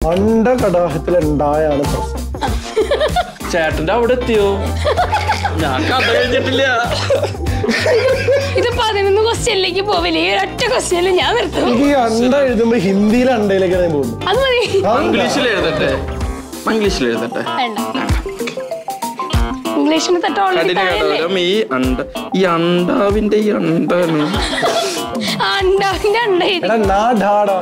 അണ്ട കടാഹത്തിൽ ഉണ്ടായാണ് പ്രശ്നം ചേട്ടന്റെ അവിടെ എത്തിയോ ഞാൻ കഥ കഴിഞ്ഞിട്ടില്ല ഇത് പതിനൊന്ന് ക്വസ്റ്റ്യനിലേക്ക് പോവില്ല ഈ ഒറ്റ ക്വസ്റ്റ്യനിൽ ഞാൻ നിർത്തും എനിക്ക് ഈ അണ്ട എഴുതുമ്പോ ഹിന്ദിയിലെ അണ്ടയിലേക്കാണ് ഞാൻ പോകുന്നത് അത് മതി ആ, ഇംഗ്ലീഷിൽ എഴുതട്ടെ ഇംഗ്ലീഷിൽ എഴുതട്ടെ വേണ്ട ഇംഗ്ലീഷിന് തട്ട ഓൾറെഡി കഠിന താഴല്ലേ കടവരം ഈ അണ്ട ഈ അണ്ടാവിന്റെ ഈ അണ്ടാണ് ആ ഉണ്ടാവിന്റെ ഉണ്ടായി എടാ നാ ഢാടാ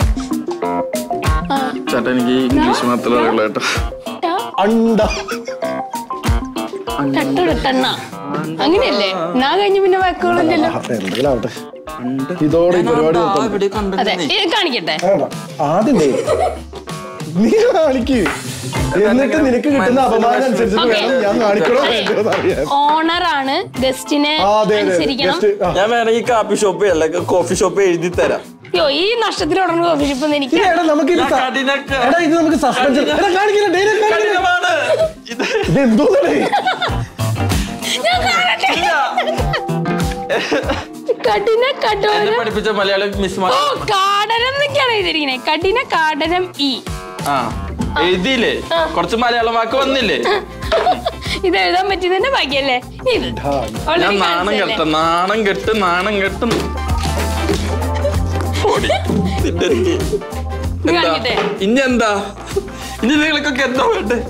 ചേട്ടാ എനിക്ക് ഇംഗ്ലീഷ് മാത്രമേ അറിയുള്ളൂ കേട്ടോ അണ്ട തട്ടെടുത്തണ്ണ അങ്ങനെയല്ലേ നാ കഴിഞ്ഞ് പിന്നെ വാക്കുകളില്ലല്ലോ ആ, എന്തെങ്കിലും ആവട്ടെ ഇതോടെ ഈ പരിപാടി നിർത്തണം. ഇവിടെ അതെ കണ്ടു ഇത് കാണിക്കട്ടെ വേണ്ട. ആദ്യം നീ നീ കാണിക്ക് എന്നിട്ട് നിനക്ക് കിട്ടുന്ന അപമാനം അനുസരിച്ചിട്ട് Okay. വേണം ഞാൻ കാണിക്കണോ വേണ്ടോ എന്ന് അറിയാൻ ഓണർ ആണ് ഗസ്റ്റിനെ ആ അതെ അതെ അനുസരിക്കണം ജസ്റ്റ് ആ ഞാൻ വേണമെങ്കിൽ കാപ്പി ഷോപ്പ് അല്ലെങ്കിൽ കോഫി ഷോപ്പ് എഴുതി തരാം അയ്യോ ഈ നഷ്ടത്തിൽ ഉടനെ കോഫിഷിപ്പ് എനിക്ക് ഇത് എടാ നമുക്ക് ഇത് ഞാൻ സ- കഠിന- എടാ ഇത് നമുക്ക് സസ്പെൻഷൻ എടാ കാണിക്കില്ല ഡെയിലി കാണിക്കില്ല കഠിനമാണ്. ഇത് ഇത് എന്തോന്നടേ ഞാൻ കാണട്ടെ. കഠിന എന്നെ കഠോരം പഠിപ്പിച്ച മലയാളം മിസ് ഓ കാടനം എന്നൊക്കെയാണ് എഴുതിയിരിക്കുന്നത് കഠിന കാടനം ഇ ആ എഴുതിയില്ലേ കുറച്ച് മലയാളം വാക്ക് വന്നില്ലേ ഇത് എഴുതാൻ പറ്റിയതിന്റെ ഭാഗ്യല്ലേ ഇത് ഢാ. Already ഞാൻ നാണം കാണിച്ചതല്ലേ? കെട്ട നാണം കെട്ട് നാണം കെട്ട് ഓടി. ഇതിന്റെ എനിക്ക്. ഇത് എന്താ കാണിക്കട്ടെ? ഇനി എന്താ ഇനി നിങ്ങൾക്കൊക്കെ എന്താ വേണ്ടേ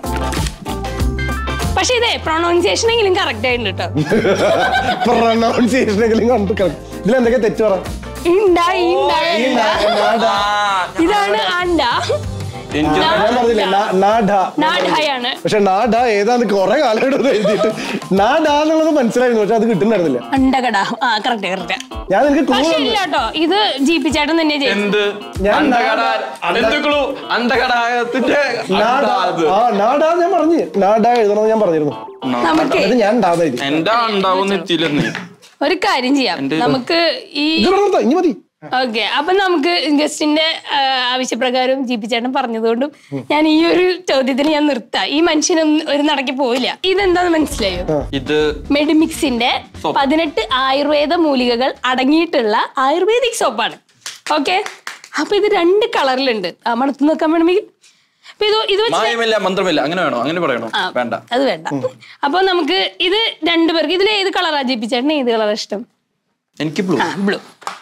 പക്ഷെ ഇതേ പ്രൊണൗൺസിയേഷൻ എങ്കിലും കറക്റ്റ് ആയിട്ടുണ്ട് കേട്ടോ പ്രൊണൗൺസിയേഷനെങ്കിലും കണ്ടു ഇതിൽ എന്തൊക്കെ തെറ്റ് പറ ഉണ്ടായി ഉണ്ടായി ഈ നാ- നാഡ. ഇതാണ് അണ്ട എനിക്ക് നാ- ഞാൻ പറഞ്ഞില്ലേ നാ- നാഡ നാഡായാണ് പക്ഷെ നാഡ ഏതാന്ന് കുറെ കാലം എടുത്ത് എഴുതിയിട്ട് നാഡ എന്നുള്ളത് മനസ്സിലായിരുന്നു പക്ഷെ അത് കിട്ടുന്നുണ്ടായിരുന്നില്ല അണ്ടകട ആ കറക്റ്റ് കറക്റ്റ് ഞാൻ നിനക്ക് clue പക്ഷെ തന്നു. ഇല്ല കേട്ടോ ഇത് ജി പി ചേട്ടൻ തന്നെ ചെയ്തു എന്ത് ഞാൻ അന്ധകട നാട- എന്തുക്കളു അന്ധകടാകത്തിന്റെ നാഡ ആ നാഡ ഞാൻ പറഞ്ഞു നാഡ എഴുതണമെന്ന് ഞാൻ പറഞ്ഞിരുന്നു നമുക്ക് അത് ഞാൻ ഉണ്ടാവുന്ന എഴുതി എന്റെ ഉണ്ടാവുന്ന എത്തിയില്ലെന്നേ ഒരു കാര്യം ചെയ്യാം എന്റെ- നമുക്ക് ഈ ഇത് ഇവിടെ നിർത്താം, ഇനി മതി ഓക്കെ അപ്പൊ നമുക്ക് ഗസ്റ്റിന്റെ ആവശ്യപ്രകാരം ജി പി ചേട്ടൻ പറഞ്ഞതുകൊണ്ടും ഞാൻ ഈ ഒരു ചോദ്യത്തിന് ഞാൻ നിർത്താം ഈ മനുഷ്യനൊന്നും ഒരു നടക്കി പോവില്ല ഇതെന്താന്ന് മനസ്സിലായോ ഇത് മെഡിമിക്സിന്റെ Soap. പതിനെട്ട് ആയുർവേദ മൂലികകൾ അടങ്ങിയിട്ടുള്ള ആയുർവേദിക് സോപ്പാണ് ഓക്കെ അപ്പൊ ഇത് രണ്ട് കളറിലുണ്ട് ആ മണത്ത് നോക്കാൻ വേണമെങ്കിൽ അപ്പൊ ഇത് ഇത് വെച്ച് മായമില്ല മന്ത്രമില്ല അങ്ങനെ വേണോ അങ്ങനെ പറയണോ ആ, വേണ്ട അത് വേണ്ട അപ്പൊ നമുക്ക് ഇത് രണ്ടുപേർക്ക് ഇതിൽ ഏത് കളറാ ജി പി ചേട്ടന് ഏത് കളറാ ഇഷ്ടം എനിക്ക് ബ്ലൂ ആ ബ്ലൂ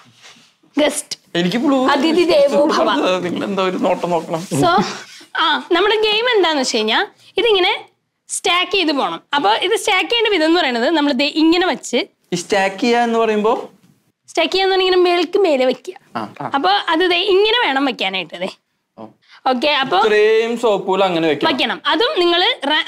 ഗസ്റ്റ് എനിക്ക് ബ്ലൂ അതിഥി ദേവോ ഭവ നിങ്ങൾ എന്താ ഒരു നോട്ടം നോക്കണം സോ ആ നമ്മുടെ ഗെയിം എന്താന്ന് വെച്ച് കഴിഞ്ഞാൽ ഇതിങ്ങനെ സ്റ്റാക്ക് ചെയ്ത് പോണം അപ്പൊ ഇത് സ്റ്റാക്ക് ചെയ്യേണ്ട വിധം എന്ന് പറയുന്നത് നമ്മൾ ദേ ഇങ്ങനെ വെച്ച് ഈ സ്റ്റാക്ക് ചെയ്യാ എന്ന് പറയുമ്പോ സ്റ്റാക്ക് ചെയ്യാന്ന് പറഞ്ഞാൽ ഇങ്ങനെ മേൾക്ക് മേലെ വെക്കുക ആ, ആ. അപ്പൊ അത് ദേ ഇങ്ങനെ വേണം വെക്കാനായിട്ട് ദേ ഓ. ഓക്കെ അപ്പൊ ഇത്രയും സോപ്പുകൾ അങ്ങനെ വെക്കണം വെക്കണം അതും നിങ്ങൾ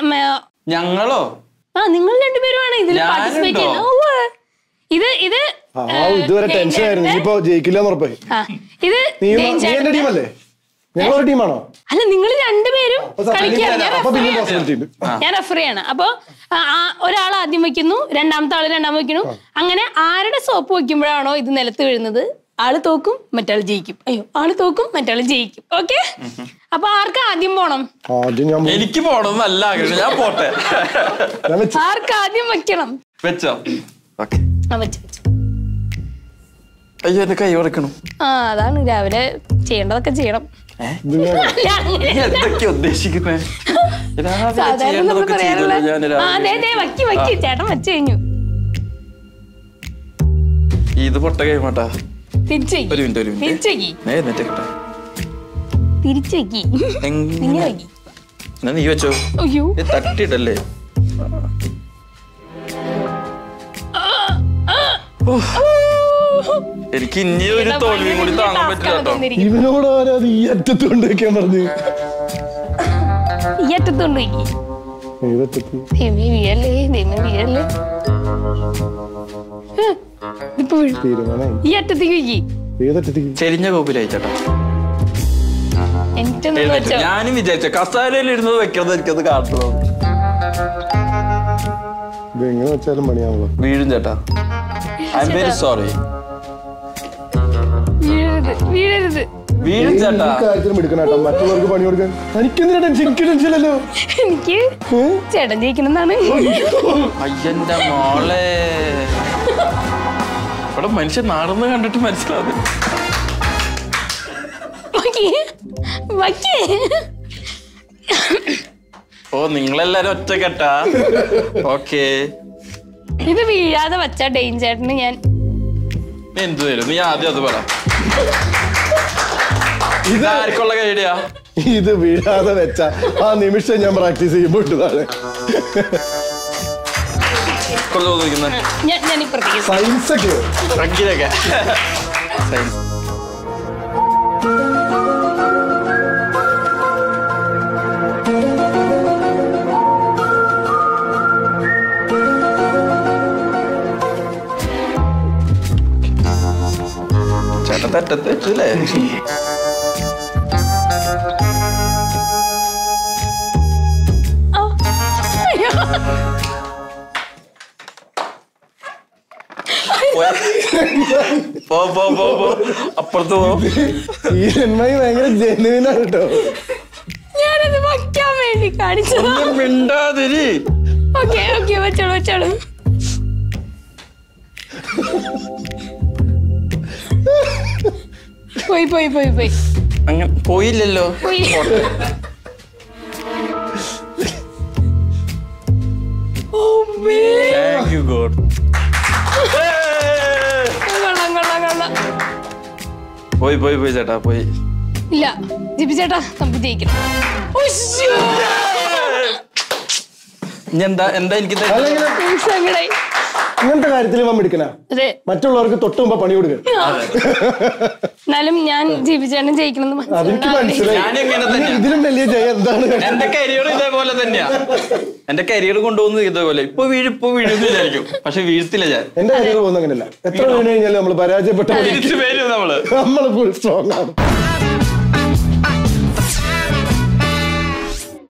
ഞങ്ങളോ ആ നിങ്ങൾ രണ്ടുപേരുമാണ് ഇതിൽ ഞാനുണ്ടോ? പാർട്ടിസിപ്പേറ്റ് ചെയ്യുന്നത് ഉവ്വ്. ഇത് ഇത് ആ ഇതുവരെ ഏ, ടെൻഷൻ ആയിരുന്നു ജയിൻ ഇനിയിപ്പോ ജയിക്കില്ല എന്ന് ഉറപ്പായി ആ, ഇത് നീ ജയിൻ നീ എന്റെ ചേട്ടന്റെ- ടീമല്ലേ ഞങ്ങൾ ഒരു ടീമാണോ അല്ല നിങ്ങൾ രണ്ടുപേരും അപ്പൊ സത്യം കളിക്കുകയാണ് ഞാൻ അപ്പൊ പിന്നെ referee ആണ്. പോസിബിലിറ്റി ഉണ്ട് ഞാൻ റെഫറിയാണ് അപ്പൊ ആ, ആ, ഒരാൾ ആദ്യം വെക്കുന്നു രണ്ടാമത്തെ ആള് രണ്ടാമത് വെക്കുന്നു അങ്ങനെ ആരുടെ സോപ്പ് വെക്കുമ്പോഴാണോ ഇത് നിലത്ത് വീഴുന്നത് ആള് തോക്കും മറ്റാൾ ജയിക്കും അയ്യോ ആള് തോക്കും മറ്റാൾ ജയിക്കും ഓക്കെ അപ്പൊ ആർക്ക് ആദ്യം പോണം ആദ്യം ഞാൻ പോയി. എനിക്ക് പോണം നല്ല ആഗ്രഹം ഞാൻ പോട്ടെ ഞാൻ വെച്ച് ആർക്ക് ആദ്യം വെക്കണം വെച്ചോ ഓക്കെ ആ വെച്ചു വെച്ചു. അയ്യോ എന്റെ കൈ ഉറക്കണം ആ അതാണ് രാവിലെ ചെയ്യേണ്ടതൊക്കെ ചെയ്യണം ഇത് ഞാൻ- അല്ല, അങ്ങനെ എന്തൊക്കെ ഉദ്ദേശിക്കുന്നേ രാവിലെ സാധാരണ നമ്മൾ ചെയ്യേണ്ടതൊക്കെ പറയാറുള്ള ചെയ്തല്ലോ ഞാൻ ആ അതെ രാവിലെ. അതെ വക്കി വക്കി ചേട്ടൻ വെച്ച് കഴിഞ്ഞു ഇത് പൊട്ട കൈമാട്ടാ തിരിച്ചു ഒരു മിനിറ്റ് ഒരു മിനിറ്റ് തിരിച്ചു വെക്കി ഞാൻ എന്നിട്ട് കേട്ടോ തിരിച്ചു വെക്കി ഇങ്ങനെ എങ്ങനെ വെക്കി എന്നാ നീ വെച്ചോ അയ്യോ ഇത് തട്ടിയിട്ടല്ലേ എനിക്ക് ഇനി ഒരു തോൽവിയും കൂടി താങ്ങാൻ പറ്റില്ല കേട്ടോ ഇവനോട് ആരാ അത് ഈ അറ്റത്ത് കൊണ്ട് വെക്കാൻ പറഞ്ഞു ഈ അറ്റത്തോണ്ട് വെക്കി ഏതറ്റത്ത് ദൈവമേ വീഴല്ലേ ദൈവമേ വീഴല്ലേ ഹ്, ഇതിപ്പോ വീഴും. തീരുമാനമായി ഈ അറ്റത്തേക്ക് വെക്കി ഏതറ്റത്തേക്ക് ചെരിഞ്ഞ കോപ്പിലായി ചേട്ടാ എനിക്കൊന്നും എഴുന്നേറ്റ്. വെച്ചോ ഞാനും വിചാരിച്ച കസാലയിൽ ഇരുന്നത് വെക്കുന്നത് എനിക്കത് കാട്ടുന്നത് ഇത് എങ്ങനെ വെച്ചാലും പണിയാവുള്ളൂ വീഴും ചേട്ടാ ഐ എം വെരി സോറി വീഴരുത് വീഴരുത് വീഴും ചേട്ടാ ഈ കാര്യത്തിലും എടുക്കണം കേട്ടോ മറ്റുള്ളവർക്ക് പണി കൊടുക്കാൻ എനിക്കെന്തിനാ ടെൻഷൻ എനിക്ക് ടെൻഷൻ അല്ലല്ലോ എനിക്ക് ചേട്ടൻ ജയിക്കണമെന്നാണ് അയ്യന്റെ മോളെ ഇവിടെ മനുഷ്യൻ നാടെന്ന് കണ്ടിട്ട് മനസ്സിലാവുന്നു നോക്കി വയ്ക്കേ ഓ നിങ്ങളെല്ലാരും ഒറ്റക്കെട്ടാ ഓക്കേ ഇത് വീഴാതെ വച്ച ഡേഞ്ചറിന് ഞാൻ നീ എന്ത് തരും നീ ആദ്യം അത് പറ ഇത് ഇത് ആർക്കുള്ള കൈഡിയാ ഇത് വീഴാതെ വെച്ച ആ നിമിഷം ഞാൻ പ്രാക്ടീസ് ചെയ്യുമ്പോൾ ഇട്ടതാണ് കുറച്ച് ചോദിക്കുന്നത് ഞാൻ ഞാൻ ഇപ്പുറത്തേക്ക് സയൻസ് ഒക്കെ റഗ്ഗിലൊക്കെ സയൻസ് ചേട്ടൻ തെറ്റത്ത് വെച്ചല്ലേ ആ. അയ്യോ. പോ പോ പോ പോ അപ്പുറത്ത് പോ ഈ ജന്മായി ഭയങ്കര ജെനുവിനാണ് കേട്ടോ ഞാനത് വയ്ക്കാൻ വേണ്ടി കാണിച്ചതാ ഒന്നും മിണ്ടാതിരി ഓക്കെ ഓക്കെ വെച്ചോളൂ വെച്ചോളൂ പോയി പോയി പോയി പോയി അങ്ങനെ പോയില്ലല്ലോ പോയി oh my thank you God കൊള്ളാം കൊള്ളാം കൊള്ളാം പോയി പോയി പോയി ചേട്ടാ പോയി ഇല്ല ജിബി ചേട്ടാ നമുക്ക് ജയിക്കണം ഉശ്ശോ. ഇനി എന്താ എന്താ എനിക്ക് തെറ്റ്? അല്ലെങ്കിൽ എനിക്ക് സങ്കടായി ഇങ്ങനത്തെ കാര്യത്തിൽ ഇവൻ എടുക്കണ അതെ മറ്റുള്ളവർക്ക് തൊട്ട് മുമ്പ് പണി കൊടുക്കുക എന്നാലും ഞാൻ ജിബി ചേട്ടൻ ജയിക്കണം എന്ന് അതെനിക്ക് മനസ്സിലായി മനസ്സിലായി ഞാനും ഇങ്ങനെ ഇനി തന്നെയാ. ഇതിലും വലിയ ജയം എന്താണ് എന്റെ കരിയർ ഇതേപോലെ തന്നെയാ എന്റെ കരിയർ കൊണ്ടുപോകുന്നത് ഇതേപോലെ ഇപ്പൊ വീഴും ഇപ്പൊ വീഴുന്നു വിചാരിക്കും പക്ഷെ വീഴ്ത്തില്ല ഞാൻ എന്റെ കരിയർ പോകുന്ന അങ്ങനെയല്ല എത്ര വീണ് കഴിഞ്ഞാലും നമ്മൾ പരാജയപ്പെട്ട തിരിച്ചു വരും നമ്മള് നമ്മൾ ഫുൾ സ്ട്രോങ് ആണ്